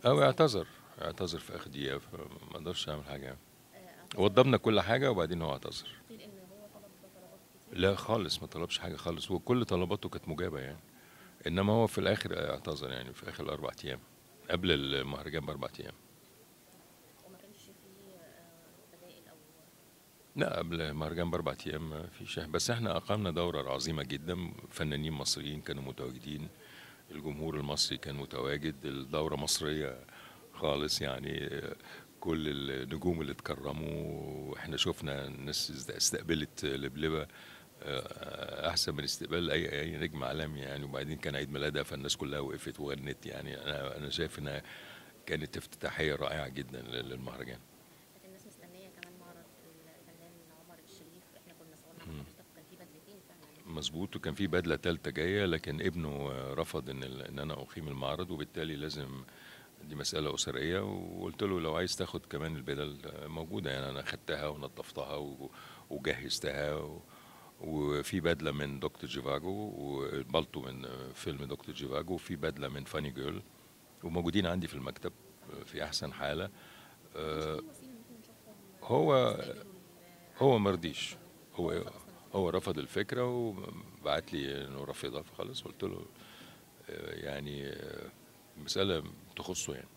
او اعتذر اعتذر في اخر دقيقه فما اقدرش اعمل حاجه يعني وضبنا كل حاجه وبعدين هو اعتذر قيل ان هو طلب طلبات كتير لا خالص ما طلبش حاجه خالص وكل طلباته كانت مجابه يعني انما هو في الاخر اعتذر يعني في اخر الاربع ايام قبل المهرجان باربع ايام وما كانش فيه آه، بدائل او لا قبل المهرجان باربع ايام ما فيش بس احنا اقمنا دوره عظيمه جدا فنانين مصريين كانوا متواجدين الجمهور المصري كان متواجد الدوره مصريه خالص يعني كل النجوم اللي اتكرموا احنا شفنا الناس استقبلت لبلبه آه، احسن من استقبال اي اي نجم عالمي يعني وبعدين كان عيد ميلادها فالناس كلها وقفت وغنت يعني انا انا شايف انها كانت افتتاحيه رائعه جدا للمهرجان لكن الناس مستنيه كمان معرض الفنان عمر الشريف احنا كنا صورنا مع حضرتك وكان في بدلتين فعلا مظبوط وكان في بدله ثالثه جايه لكن ابنه آه، رفض ان ال- ان انا اقيم المعرض وبالتالي لازم دي مسألة أسرية وقلت له لو عايز تاخد كمان البدل آه، موجودة يعني أنا خدتها ونظفتها و- وجهزتها و- وفي بدلة من دكتور جيفاجو وبالطو من آه، فيلم دكتور جيفاجو وفي بدلة من فاني جيرل وموجودين عندي في المكتب آه، في أحسن حالة آه، في وسيله ممكن نشوفهم هو يستقبلوا ال- هو مرضيش هو هو رفض الفكرة وبعت لي انه رافضها فخلاص قلت له آه، يعني آه، مسألة تخصه يعني